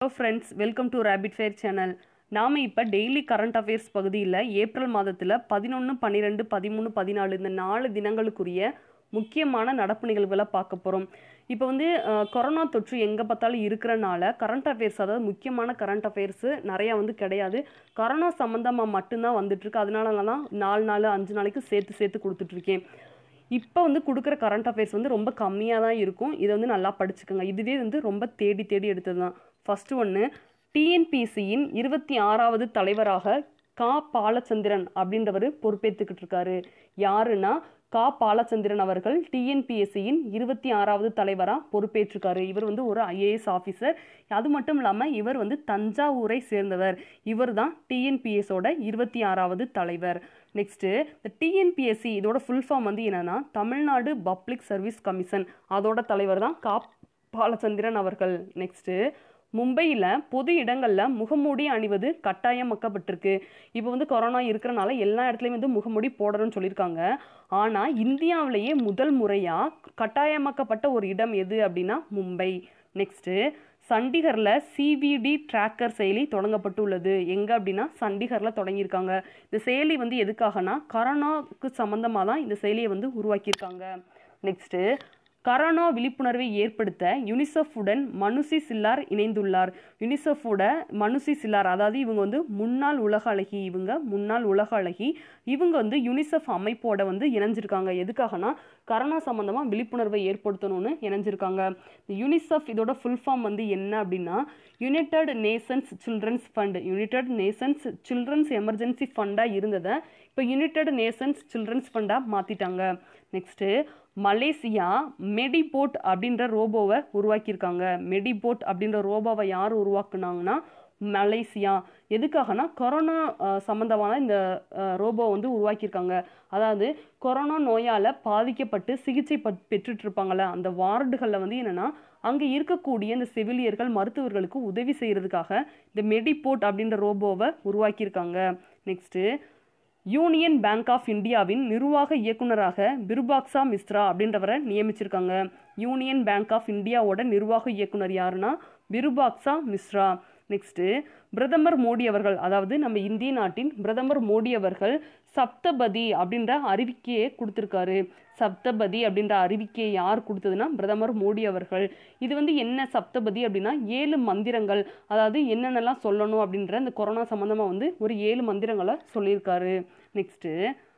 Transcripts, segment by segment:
hello friends welcome to rapid fair channel நாம் இப்போ daily current affairs பகுதியில் April மாதத்தில் பதினொன்று பன்னிரெண்டு பதிமூணு பதினாலு இந்த நாலு தினங்களுக்குரிய முக்கியமான நடப்பு நிகழ்வுகளை பார்க்க போகிறோம் இப்போ வந்து அஹ், கொரோனா தொற்று எங்கே பார்த்தாலும் இருக்கிறனால கரண்ட் அஃபேர்ஸ் அதாவது முக்கியமான கரண்ட் அஃபேர்ஸு நிறையா வந்து கிடையாது கொரோனா சம்மந்தமாக மட்டும்தான் வந்துட்டுருக்கு அதனால தான் நாலு நாலு அஞ்சு நாளைக்கு சேர்த்து சேர்த்து கொடுத்துட்ருக்கேன் இப்போ வந்து கொடுக்குற கரண்ட் அஃபேர்ஸ் வந்து ரொம்ப கம்மியாக தான் இருக்கும் இதை வந்து நல்லா படிச்சுக்கோங்க இதுவே வந்து ரொம்ப தேடி தேடி எடுத்தது தான் ஃபஸ்ட்டு ஒன்று டிஎன்பிசியின் இருபத்தி ஆறாவது தலைவராக கா பாலச்சந்திரன் அப்படின்றவர் பொறுப்பேற்றுக்கிட்டு இருக்காரு யாருன்னா கா பாலச்சந்திரன் அவர்கள் டிஎன்பிஎஸ்சியின் இருபத்தி ஆறாவது தலைவராக பொறுப்பேற்றிருக்காரு இவர் வந்து ஒரு ஐஏஎஸ் ஆஃபீஸர் அது மட்டும் இல்லாமல் இவர் வந்து தஞ்சாவூரை சேர்ந்தவர் இவர் தான் டிஎன்பிஎஸோட இருபத்தி ஆறாவது தலைவர் நெக்ஸ்ட்டு இந்த டிஎன்பிஎஸ்சி இதோட ஃபுல் ஃபார்ம் வந்து என்னன்னா தமிழ்நாடு பப்ளிக் சர்வீஸ் கமிஷன் அதோட தலைவர் தான் கா பாலச்சந்திரன் அவர்கள் நெக்ஸ்ட்டு மும்பையில் பொது இடங்களில் முகமூடி அணிவது கட்டாயமாக்கப்பட்டிருக்கு இப்போ வந்து கொரோனா இருக்கிறனால எல்லா இடத்துலையும் வந்து முகமூடி போடணும்னு சொல்லியிருக்காங்க ஆனால் இந்தியாவிலேயே முதல் முறையாக கட்டாயமாக்கப்பட்ட ஒரு இடம் எது அப்படின்னா மும்பை நெக்ஸ்ட்டு சண்டிகரில் சிவிடி ட்ராக்கர் செயலி தொடங்கப்பட்டுள்ளது எங்கே அப்படின்னா சண்டிகரில் தொடங்கியிருக்காங்க இந்த செயலி வந்து எதுக்காகனா கொரோனாவுக்கு சம்மந்தமாக தான் இந்த செயலியை வந்து உருவாக்கியிருக்காங்க நெக்ஸ்ட்டு கரோனா விழிப்புணர்வை ஏற்படுத்த யுனிசெஃபுடன் மனுசி சில்லார் இணைந்துள்ளார் யுனிசெஃபோட மனுசி சில்லார் அதாவது இவங்க வந்து முன்னாள் உலக அழகி இவங்க முன்னாள் உலக அழகி இவங்க வந்து யுனிசெஃப் அமைப்போட வந்து இணைஞ்சிருக்காங்க எதுக்காகனா கரோனா சம்மந்தமாக விழிப்புணர்வை ஏற்படுத்தணும்னு இணைஞ்சிருக்காங்க இந்த யுனிசெஃப் இதோட ஃபுல் ஃபார்ம் வந்து என்ன அப்படின்னா United Nations children's fund United Nations children's emergency ஃபண்டாக இருந்ததை இப்போ யுனைடெட் நேஷன்ஸ் சில்ட்ரன்ஸ் ஃபண்டாக மாற்றிட்டாங்க நெக்ஸ்ட்டு மலேசியா மெடிபோட் அப்படின்ற ரோபோவை உருவாக்கியிருக்காங்க மெடிபோட் அப்படின்ற ரோபோவை யார் உருவாக்குனாங்கன்னா மலேசியா எதுக்காகனா கொரோனா அஹ், சம்பந்தமான இந்த அஹ், ரோபோ வந்து உருவாக்கியிருக்காங்க அதாவது கொரோனா நோயால் பாதிக்கப்பட்டு சிகிச்சை பட் பெற்றுட்டு இருப்பாங்கள்ல அந்த வார்டுகளில் வந்து என்னென்னா அங்கே இருக்கக்கூடிய இந்த செவிலியர்கள் மருத்துவர்களுக்கு உதவி செய்கிறதுக்காக இந்த மெடிபோட் அப்படின்ற ரோபோவை உருவாக்கியிருக்காங்க நெக்ஸ்ட்டு யூனியன் பேங்க் ஆஃப் இந்தியாவின் நிர்வாக இயக்குனராக பிருபாக்ஸா மிஸ்ரா அப்படின்றவரை நியமிச்சிருக்காங்க யூனியன் பேங்க் ஆஃப் இந்தியாவோட நிர்வாக இயக்குனர் யாருன்னா பிருபாக்ஸா மிஸ்ரா நெக்ஸ்ட்டு பிரதமர் மோடி அவர்கள் அதாவது நம்ம இந்திய நாட்டின் பிரதமர் மோடி அவர்கள் சப்தபதி அப்படின்ற அறிவிக்கையை கொடுத்துருக்காரு சப்தபதி அப்படின்ற அறிவிக்கையை யார் கொடுத்ததுன்னா பிரதமர் மோடி அவர்கள் இது வந்து என்ன சப்தபதி அப்படின்னா ஏழு மந்திரங்கள் அதாவது என்னென்னலாம் சொல்லணும் அப்படின்ற இந்த கொரோனா சம்மந்தமாக வந்து ஒரு ஏழு மந்திரங்களை சொல்லியிருக்காரு நெக்ஸ்ட்டு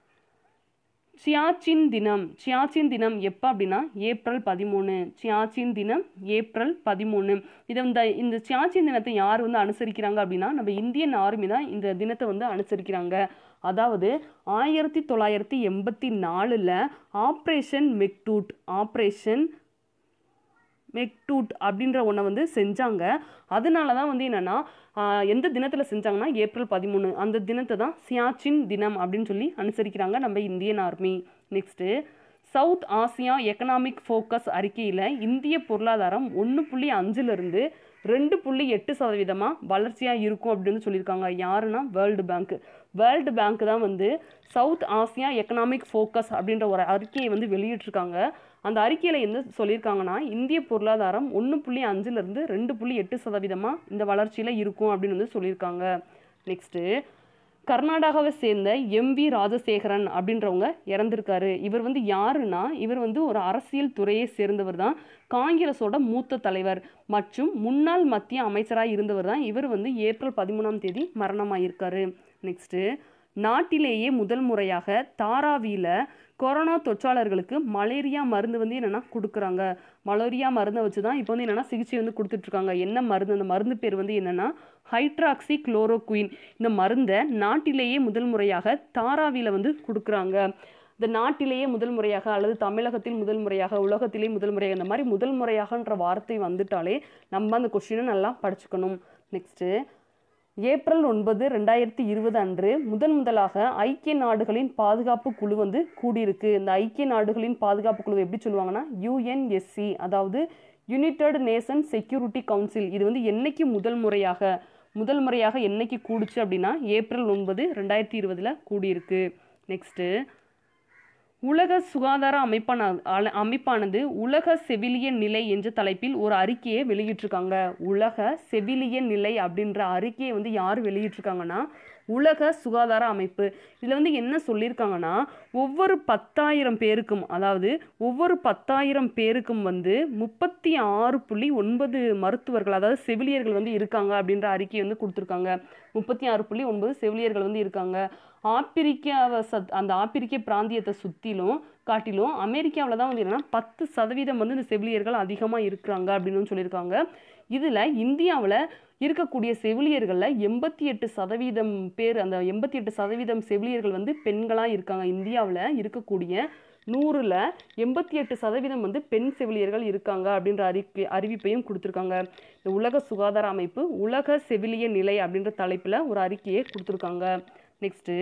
சியாச்சின் தினம் சியாச்சின் தினம் எப்போ அப்படின்னா ஏப்ரல் பதிமூணு சியாச்சின் தினம் ஏப்ரல் பதிமூணு இதை இந்த இந்த சியாச்சின் தினத்தை யார் வந்து அனுசரிக்கிறாங்க அப்படின்னா நம்ம இந்தியன் ஆர்மி தான் இந்த தினத்தை வந்து அனுசரிக்கிறாங்க அதாவது ஆயிரத்தி தொள்ளாயிரத்தி எண்பத்தி நாலில் ஆப்ரேஷன் மெக்டூட் ஆப்ரேஷன் மெக்டூட் அப்படின்ற ஒன்றை வந்து செஞ்சாங்க அதனால தான் வந்து என்னென்னா எந்த தினத்தில் செஞ்சாங்கன்னா ஏப்ரல் பதிமூணு அந்த தினத்தை தான் சியாச்சின் தினம் அப்படின்னு சொல்லி அனுசரிக்கிறாங்க நம்ம Indian army next south Asia economic focus அறிக்கையில் இந்திய பொருளாதாரம் ஒன்று புள்ளி அஞ்சுலேருந்து ரெண்டு புள்ளி எட்டு சதவீதமாக வளர்ச்சியாக இருக்கும் அப்படின்னு சொல்லியிருக்காங்க யாருன்னா வேர்ல்டு பேங்க் வேர்ல்டு பேங்க் தான் வந்து சவுத் ஆசியா எக்கனாமிக் ஃபோக்கஸ் அப்படின்ற ஒரு அறிக்கையை வந்து வெளியிட்டிருக்காங்க அந்த அறிக்கையில் என்ன சொல்லியிருக்காங்கன்னா இந்திய பொருளாதாரம் ஒன்று புள்ளி அஞ்சுலேருந்து ரெண்டு புள்ளி எட்டு சதவீதமாக இந்த வளர்ச்சியில் இருக்கும் அப்படின்னு வந்து சொல்லியிருக்காங்க நெக்ஸ்ட்டு கர்நாடகாவை சேர்ந்த எம்வி ராஜசேகரன் அப்படின்றவங்க இறந்திருக்காரு இவர் வந்து யாருன்னா இவர் வந்து ஒரு அரசியல் துறையை சேர்ந்தவர் தான் காங்கிரஸோட மூத்த தலைவர் மற்றும் முன்னாள் மத்திய அமைச்சராக இருந்தவர் தான் இவர் வந்து ஏப்ரல் பதிமூணாம் தேதி மரணமாயிருக்காரு நெக்ஸ்ட்டு நாட்டிலேயே முதல் முறையாக தாராவியில் கொரோனா தொற்றாளர்களுக்கு மலேரியா மருந்து வந்து என்னென்னா கொடுக்குறாங்க மலேரியா மருந்தை வச்சு தான் இப்போ வந்து என்னென்னா சிகிச்சை வந்து கொடுத்துட்ருக்காங்க என்ன மருந்து அந்த மருந்து பேர் வந்து என்னென்னா ஹைட்ராக்சி குளோரோகுயின் இந்த மருந்தை நாட்டிலேயே முதல் முறையாக தாராவியில் வந்து கொடுக்குறாங்க இந்த நாட்டிலேயே முதல் முறையாக அல்லது தமிழகத்தில் முதல் முறையாக உலகத்திலே முதல் முறையாக இந்த மாதிரி முதல் முறையாகன்ற வார்த்தை வந்துட்டாலே நம்ம அந்த கொஷினை நல்லா படிச்சுக்கணும் நெக்ஸ்ட்டு ஏப்ரல் ஒன்பது ரெண்டாயிரத்தி இருபது அன்று முதன் முதலாக ஐக்கிய நாடுகளின் பாதுகாப்பு குழு வந்து கூடியிருக்கு இந்த ஐக்கிய நாடுகளின் பாதுகாப்பு குழு எப்படி சொல்லுவாங்கன்னா யுஎன்எஸ்சி அதாவது யுனைடெட் நேஷன் செக்யூரிட்டி கவுன்சில் இது வந்து என்னைக்கு முதல் முறையாக முதல் முறையாக என்னைக்கு கூடுச்சு அப்படின்னா ஏப்ரல் ஒன்பது ரெண்டாயிரத்தி இருபதில் கூடியிருக்கு நெக்ஸ்ட்டு உலக சுகாதார அமைப்பான அல- அமைப்பானது உலக செவிலியன் நிலை என்ற தலைப்பில் ஒரு அறிக்கையை வெளியிட்டிருக்காங்க உலக செவிலியன் நிலை அப்படின்ற அறிக்கையை வந்து யார் வெளியிட்டிருக்காங்கன்னா உலக சுகாதார அமைப்பு இதில் வந்து என்ன சொல்லியிருக்காங்கன்னா ஒவ்வொரு பத்தாயிரம் பேருக்கும் அதாவது ஒவ்வொரு பத்தாயிரம் பேருக்கும் வந்து முப்பத்தி ஆறு புள்ளி ஒன்பது மருத்துவர்கள் அதாவது செவிலியர்கள் வந்து இருக்காங்க அப்படின்ற அறிக்கை வந்து கொடுத்துருக்காங்க முப்பத்தி ஆறு புள்ளி ஒன்பது செவிலியர்கள் வந்து இருக்காங்க ஆப்பிரிக்காவை சத் அந்த ஆப்பிரிக்க பிராந்தியத்தை சுற்றிலும் காட்டிலும் அமெரிக்காவில் தான் வந்து என்னன்னா பத்து சதவீதம் வந்து இந்த செவிலியர்கள் அதிகமாக இருக்கிறாங்க அப்படின்னு சொல்லியிருக்காங்க இதில் இந்தியாவில் இருக்கக்கூடிய செவிலியர்களில் எண்பத்தி எட்டு சதவீதம் பேர் அந்த எண்பத்தி எட்டு சதவீதம் செவிலியர்கள் வந்து பெண்களாக இருக்காங்க இந்தியாவில் இருக்கக்கூடிய நூறில் எண்பத்தி எட்டு சதவீதம் வந்து பெண் செவிலியர்கள் இருக்காங்க அப்படின்ற அறிக்கை அறிவிப்பையும் கொடுத்துருக்காங்க இந்த உலக சுகாதார அமைப்பு உலக செவிலிய நிலை அப்படின்ற தலைப்பில் ஒரு அறிக்கையை கொடுத்துருக்காங்க நெக்ஸ்ட்டு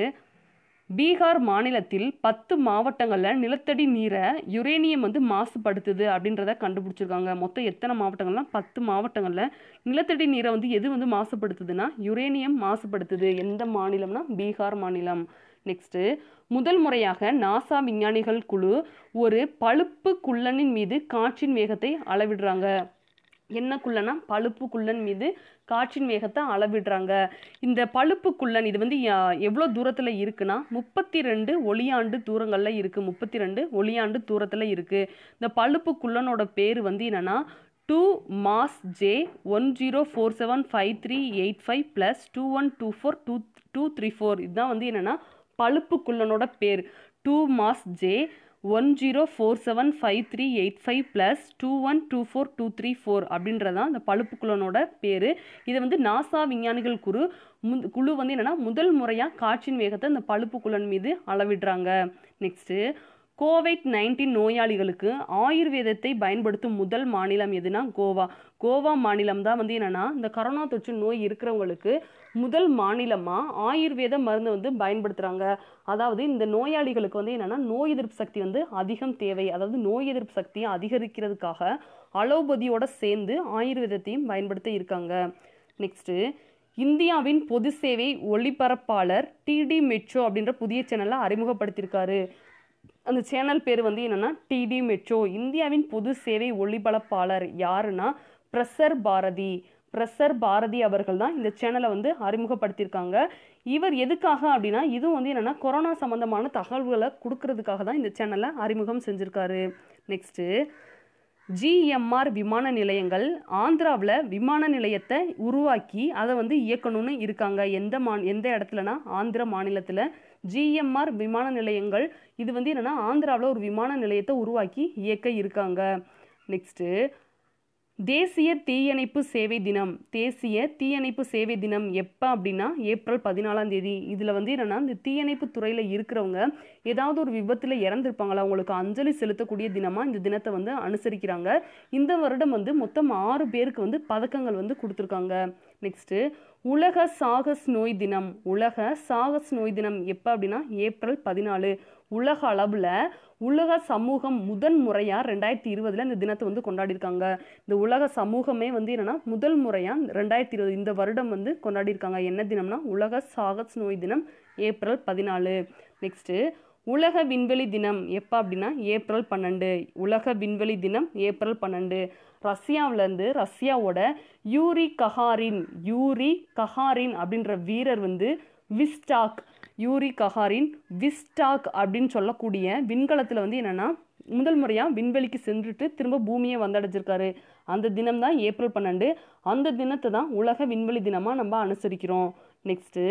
பீகார் மாநிலத்தில் பத்து மாவட்டங்களில் நிலத்தடி நீரை யுரேனியம் வந்து மாசுபடுத்துது அப்படின்றத கண்டுபிடிச்சிருக்காங்க மொத்தம் எத்தனை மாவட்டங்கள்லாம் பத்து மாவட்டங்களில் நிலத்தடி நீரை வந்து எது வந்து மாசுபடுத்துதுன்னா யுரேனியம் மாசுபடுத்துது எந்த மாநிலம்னா பீகார் மாநிலம் நெக்ஸ்ட்டு முதல் முறையாக நாசா விஞ்ஞானிகள் குழு ஒரு பழுப்பு குள்ளனின் மீது காற்றின் வேகத்தை அளவிடுறாங்க என்ன குள்ளனா பழுப்பு குள்ளன் மீது காற்றின் வேகத்தை அளவிடுறாங்க இந்த பழுப்பு குள்ளன் இது வந்து யா- எவ்வளோ தூரத்தில் இருக்குன்னா முப்பத்தி ரெண்டு ஒளியாண்டு தூரங்களில் இருக்குது முப்பத்தி ரெண்டு ஒளியாண்டு தூரத்தில் இருக்குது இந்த பழுப்பு குள்ளனோட பேர் வந்து என்னன்னா two mass J one zero four seven five three eight five plus two one two four two two three four இதுதான் வந்து என்னென்னா பழுப்பு குள்ளனோட பேர் two mass J one zero four seven five three eight five plus two one two four two three four அப்படின்றதான் இந்த பழுப்பு குள்ளனோட பேர் இதை வந்து நாசா விஞ்ஞானிகள் குழு மு குழு வந்து என்னென்னா முதல் முறையாக காற்றின் வேகத்தை இந்த பழுப்பு குள்ளன் மீது அளவிடுறாங்க நெக்ஸ்ட்டு கோவிட் நைன்டீன் நோயாளிகளுக்கு ஆயுர்வேதத்தை பயன்படுத்தும் முதல் மாநிலம் எதுனா கோவா கோவா மாநிலம் தான் வந்து என்னன்னா இந்த கரோனா தொற்று நோய் இருக்கிறவங்களுக்கு முதல் மாநிலமாக ஆயுர்வேத மருந்து வந்து பயன்படுத்துகிறாங்க அதாவது இந்த நோயாளிகளுக்கு வந்து என்னன்னா நோய் எதிர்ப்பு சக்தி வந்து அதிகம் தேவை அதாவது நோய் எதிர்ப்பு சக்தியை அதிகரிக்கிறதுக்காக அலோபதியோட சேர்ந்து ஆயுர்வேதத்தையும் பயன்படுத்த இருக்காங்க நெக்ஸ்ட்டு இந்தியாவின் பொது சேவை ஒளிபரப்பாளர் டிடி மெட்ரோ அப்படின்ற புதிய சேனலை அறிமுகப்படுத்தியிருக்காரு அந்த சேனல் பேர் வந்து என்னன்னா டிடி மெட்ரோ இந்தியாவின் பொது சேவை ஒளிபரப்பாளர் யாருன்னா பிரசர் பாரதி பிரசர் பாரதி அவர்கள் தான் இந்த சேனலை வந்து அறிமுகப்படுத்தியிருக்காங்க இவர் எதுக்காக அப்படின்னா இதுவும் வந்து என்னன்னா கொரோனா சம்பந்தமான தகவல்களை கொடுக்கறதுக்காக தான் இந்த சேனலை அறிமுகம் செஞ்சிருக்காரு நெக்ஸ்ட்டு ஜிஎம்ஆர் விமான நிலையங்கள் ஆந்திராவில் விமான நிலையத்தை உருவாக்கி அதை வந்து இயக்கணும்னு இருக்காங்க எந்த மா எந்த இடத்துலனா ஆந்திர மாநிலத்தில் ஜிஎம்ஆர் விமான நிலையங்கள் இது வந்து என்னென்னா ஆந்திராவில் ஒரு விமான நிலையத்தை உருவாக்கி இயக்க இருக்காங்க நெக்ஸ்ட்டு தேசிய தீயணைப்பு சேவை தினம் தேசிய தீயணைப்பு சேவை தினம் எப்போ அப்படின்னா ஏப்ரல் பதினாலாம் தேதி இதில் வந்து என்னென்னா இந்த தீயணைப்பு துறையில் இருக்கிறவங்க ஏதாவது ஒரு விபத்தில் இறந்துருப்பாங்களா அவங்களுக்கு அஞ்சலி செலுத்தக்கூடிய தினமாக இந்த தினத்தை வந்து அனுசரிக்கிறாங்க இந்த வருடம் வந்து மொத்தம் ஆறு பேருக்கு வந்து பதக்கங்கள் வந்து கொடுத்துருக்காங்க நெக்ஸ்ட்டு உலக சாகஸ் நோய் தினம் உலக சாகஸ் நோய் தினம் எப்போ அப்படின்னா ஏப்ரல் பதினாலு உலக அளவில் உலக சமூகம் முதன் முறையாக ரெண்டாயிரத்தி இருபதில் இந்த தினத்தை வந்து கொண்டாடியிருக்காங்க இந்த உலக சமூகமே வந்து என்னென்னா முதல் முறையாக ரெண்டாயிரத்தி இருபது இந்த வருடம் வந்து கொண்டாடியிருக்காங்க என்ன தினம்னா உலக சாகஸ் நோய் தினம் ஏப்ரல் பதினாலு நெக்ஸ்ட்டு உலக விண்வெளி தினம் எப்போ அப்படின்னா ஏப்ரல் பன்னெண்டு உலக விண்வெளி தினம் ஏப்ரல் பன்னெண்டு ரஷ்யாவிலேருந்து ரஷ்யாவோட யூரி கஹாரின் யூரி கஹாரின் அப்படின்ற வீரர் வந்து விஸ்டாக் யூரி கஹாரின் விஸ்டாக் அப்படின்னு சொல்லக்கூடிய விண்கலத்தில் வந்து என்னென்னா முதல் முறையாக விண்வெளிக்கு சென்றுட்டு திரும்ப பூமியை வந்தடைஞ்சிருக்காரு அந்த தினம் தான் ஏப்ரல் பன்னெண்டு அந்த தினத்தை தான் உலக விண்வெளி தினமாக நம்ம அனுசரிக்கிறோம் நெக்ஸ்ட்டு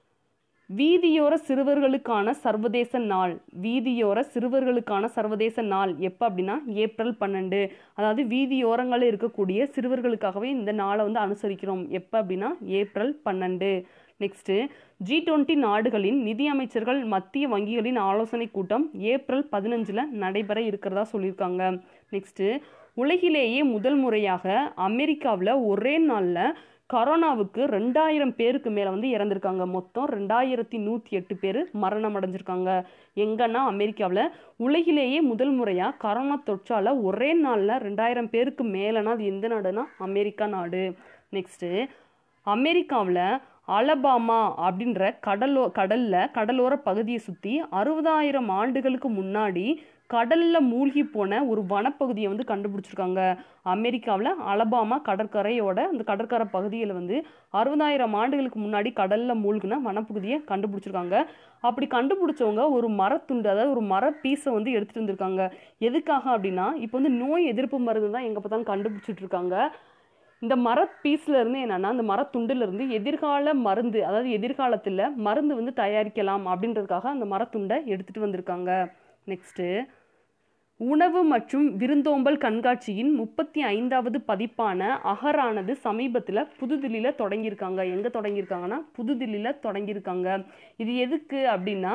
வீதியோர சிறுவர்களுக்கான சர்வதேச நாள் வீதியோர சிறுவர்களுக்கான சர்வதேச நாள் எப்போ அப்படின்னா ஏப்ரல் பன்னெண்டு அதாவது வீதியோரங்களில் இருக்கக்கூடிய சிறுவர்களுக்காகவே இந்த நாளை வந்து அனுசரிக்கிறோம் எப்போ அப்படின்னா ஏப்ரல் பன்னெண்டு நெக்ஸ்ட்டு ஜி டுவெண்ட்டி நாடுகளின் நிதி அமைச்சர்கள் மத்திய வங்கிகளின் ஆலோசனை கூட்டம் ஏப்ரல் பதினஞ்சில் நடைபெற இருக்கிறதா சொல்லியிருக்காங்க நெக்ஸ்ட்டு உலகிலேயே முதல் முறையாக அமெரிக்காவில் ஒரே நாளில் கரோனாவுக்கு ரெண்டாயிரம் பேருக்கு மேலே வந்து இறந்துருக்காங்க மொத்தம் ரெண்டாயிரத்தி நூற்றி எட்டு பேர் மரணம் அடைஞ்சிருக்காங்க எங்கன்னா அமெரிக்காவில் உலகிலேயே முதல் முறையாக கரோனா தொற்றால் ஒரே நாளில் ரெண்டாயிரம் பேருக்கு மேலேனா அது எந்த நாடுனா அமெரிக்கா நாடு நெக்ஸ்ட்டு அமெரிக்காவில் அலபாமா அப்படின்ற கடலோ கடல்ல கடலோர பகுதியை சுற்றி அறுபதாயிரம் ஆண்டுகளுக்கு முன்னாடி கடல்ல மூழ்கி போன ஒரு வனப்பகுதியை வந்து கண்டுபிடிச்சிருக்காங்க அமெரிக்காவில் அலபாமா கடற்கரையோட அந்த கடற்கரை பகுதியில் வந்து அறுபதாயிரம் ஆண்டுகளுக்கு முன்னாடி கடல்ல மூழ்கின வனப்பகுதியை கண்டுபிடிச்சிருக்காங்க அப்படி கண்டுபிடிச்சவங்க ஒரு மரத்துண்டு அதாவது ஒரு மர பீஸை வந்து எடுத்துட்டு வந்திருக்காங்க எதுக்காக அப்படின்னா இப்போ வந்து நோய் எதிர்ப்பு மருந்து தான் எங்கே பார்த்தாலும் கண்டுபிடிச்சிட்டு இருக்காங்க இந்த மர பீஸ்ல இருந்து என்னன்னா அந்த மரத்துண்டுல இருந்து எதிர்கால மருந்து அதாவது எதிர்காலத்தில் மருந்து வந்து தயாரிக்கலாம் அப்படின்றதுக்காக அந்த மரத்துண்டை எடுத்துட்டு வந்திருக்காங்க நெக்ஸ்ட்டு உணவு மற்றும் விருந்தோம்பல் கண்காட்சியின் முப்பத்தி ஐந்தாவது பதிப்பான அகரானது சமீபத்தில் புதுதில்லியில் தொடங்கியிருக்காங்க எங்கே தொடங்கியிருக்காங்கன்னா புதுதில்லியில் தொடங்கியிருக்காங்க இது எதுக்கு அப்படின்னா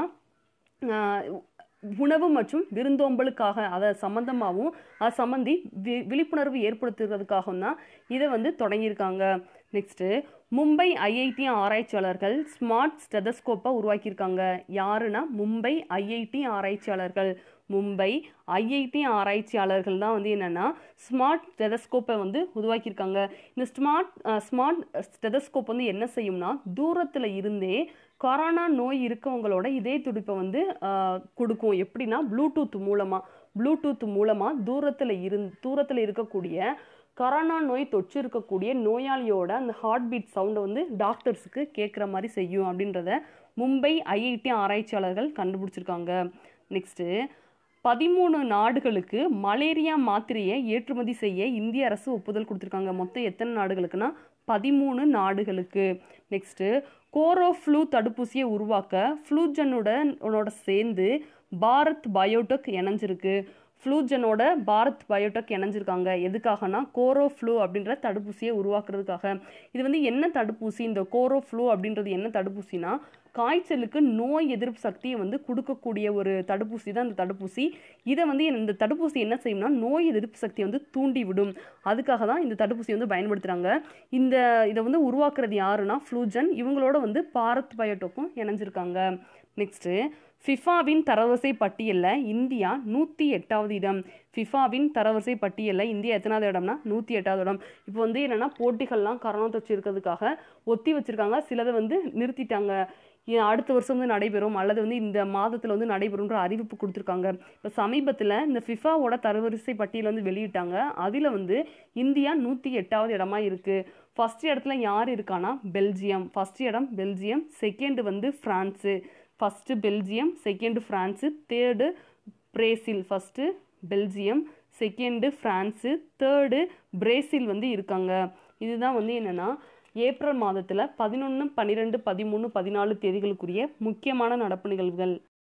ஆஹ், உணவு மற்றும் விருந்தோம்பலுக்காக அதை சம்மந்தமாகவும் அது சம்மந்தி வி விழிப்புணர்வு ஏற்படுத்துறதுக்காகவும் தான் இதை வந்து தொடங்கியிருக்காங்க நெக்ஸ்ட்டு மும்பை ஐஐடி ஆராய்ச்சியாளர்கள் ஸ்மார்ட் ஸ்டெதஸ்கோப்பை உருவாக்கியிருக்காங்க யாருன்னா மும்பை ஐஐடி ஆராய்ச்சியாளர்கள் மும்பை ஐஐடி ஆராய்ச்சியாளர்கள் தான் வந்து என்னென்னா ஸ்மார்ட் ஸ்டெதஸ்கோப்பை வந்து உருவாக்கியிருக்காங்க இந்த ஸ்மார்ட் ஸ்மார்ட் ஸ்டெதஸ்கோப் வந்து என்ன செய்யும்னா தூரத்தில் இருந்தே கொரோனா நோய் இருக்கவங்களோட இதய துடிப்பை வந்து ஆஹ், கொடுக்கும் எப்படின்னா ப்ளூடூத் மூலமாக ப்ளூடூத் மூலமாக தூரத்தில் இருந் தூரத்தில் இருக்கக்கூடிய கொரோனா நோய் தொற்று இருக்கக்கூடிய நோயாளியோட அந்த ஹார்ட் பீட் சவுண்டை வந்து டாக்டர்ஸுக்கு கேட்குற மாதிரி செய்யும் அப்படின்றத மும்பை ஐஐடி ஆராய்ச்சியாளர்கள் கண்டுபிடிச்சிருக்காங்க நெக்ஸ்ட்டு பதிமூணு நாடுகளுக்கு மலேரியா மாத்திரையை ஏற்றுமதி செய்ய இந்திய அரசு ஒப்புதல் கொடுத்துருக்காங்க மொத்தம் எத்தனை நாடுகளுக்குன்னா பதிமூணு நாடுகளுக்கு நெக்ஸ்ட்டு கோரோஃப்ளூ தடுப்பூசியை உருவாக்க ஃப்ளூஜனுடன் உன்னோட சேர்ந்து பாரத் பயோடெக் இணைஞ்சிருக்கு ஃப்ளூஜனோட பாரத் பயோடெக் இணைஞ்சிருக்காங்க எதுக்காகனா கோரோஃப்ளூ அப்படின்ற தடுப்பூசியை உருவாக்குறதுக்காக இது வந்து என்ன தடுப்பூசி இந்த கோரோஃப்ளூ அப்படின்றது என்ன தடுப்பூசினா காய்ச்சலுக்கு நோய் எதிர்ப்பு சக்தியை வந்து கொடுக்கக்கூடிய ஒரு தடுப்பூசி தான் இந்த தடுப்பூசி இதை வந்து இந்த தடுப்பூசி என்ன செய்யும்னா நோய் எதிர்ப்பு சக்தியை வந்து தூண்டி விடும் அதுக்காக தான் இந்த தடுப்பூசி வந்து பயன்படுத்துகிறாங்க இந்த இதை வந்து உருவாக்குறது யாருன்னா ஃப்ளூஜன் இவங்களோட வந்து பாரத் பயோடெக்கும் இணைஞ்சிருக்காங்க நெக்ஸ்ட்டு ஃபிஃபாவின் தரவரிசை பட்டியலில் இந்தியா நூற்றி எட்டாவது இடம் ஃபிஃபாவின் தரவரிசை பட்டியலில் இந்தியா எத்தனாவது இடம்னா நூற்றி எட்டாவது இடம் இப்போ வந்து என்னென்னா போட்டிகள்லாம் கரோனா தொற்று இருக்கிறதுக்காக ஒத்தி வச்சிருக்காங்க சிலதை வந்து நிறுத்திட்டாங்க இ- அடுத்த வருஷம் வந்து நடைபெறும் அல்லது வந்து இந்த மாதத்தில் வந்து நடைபெறும்ன்ற அறிவிப்பு கொடுத்துருக்காங்க இப்போ சமீபத்தில் இந்த ஃபிஃபாவோட தரவரிசை பட்டியல் வந்து வெளியிட்டாங்க அதில் வந்து இந்தியா நூற்றி எட்டாவது இடமா இருக்குது ஃபர்ஸ்ட் இடத்துல யார் இருக்கானா பெல்ஜியம் ஃபர்ஸ்ட் இடம் பெல்ஜியம் செகண்ட் வந்து France first Belgium second France third Brazil first Belgium second France third Brazil வந்து இருக்காங்க இதுதான் வந்து என்னென்னா ஏப்ரல் மாதத்தில் பதினொன்று பன்னிரெண்டு பதிமூணு பதினாலு தேதிகளுக்குரிய முக்கியமான நடப்பு நிகழ்வுகள்